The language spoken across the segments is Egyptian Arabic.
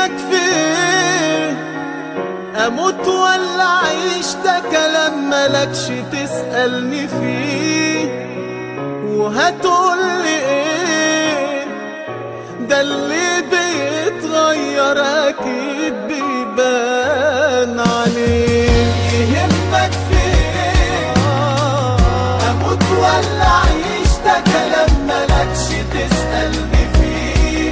يهمك في ايه اموت ولا اعيش ده كلام ملكش تسألني فيه وهتقولي ايه ده اللي بيتغير اكيد بيبان عليه يهمك في ايه اموت ولا اعيش ده كلام ملكش تسألني فيه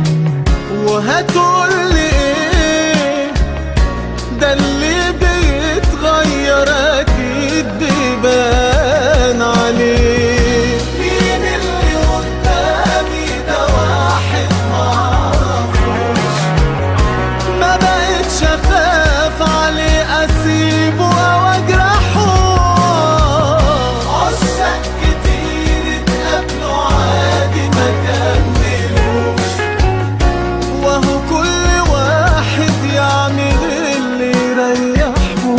وهتقولي ايه ده اللي بيتغير اكيد بيبان عليه مين اللي قدامي ده واحد معرفوش ما بقتش اخاف عليه اسيبه او اجرحه عشاق كتير اتقابلوا عادي ما كملوش وهو كل واحد يعمل اللي يريحه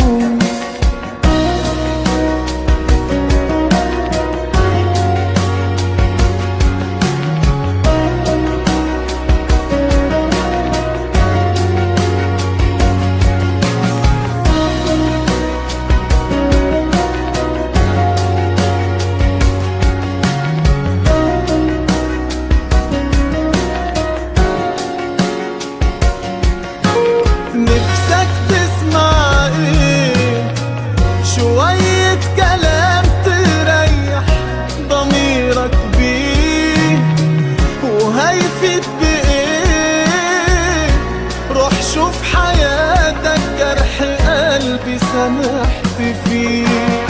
نفسك تسمع ايه شوية كلام تريح ضميرك بيه وهيفيد بايه روح شوف حياتك جرح قلبي سامحت فيه